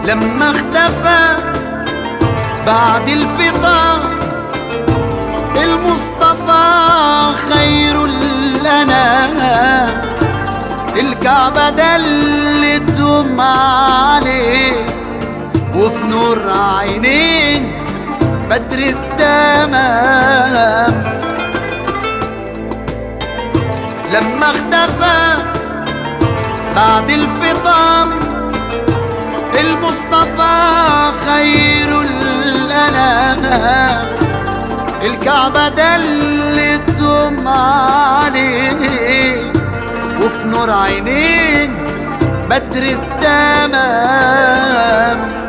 لما اختفى بعد الفطار المصطفى خير لنا الكعبة دلتهم عليه وفي نور عينين بدر التمام لما اختفى بعد الفطام المصطفى خير الأنام الكعبة دلتهم عليه وفي نور عينين بدر التمام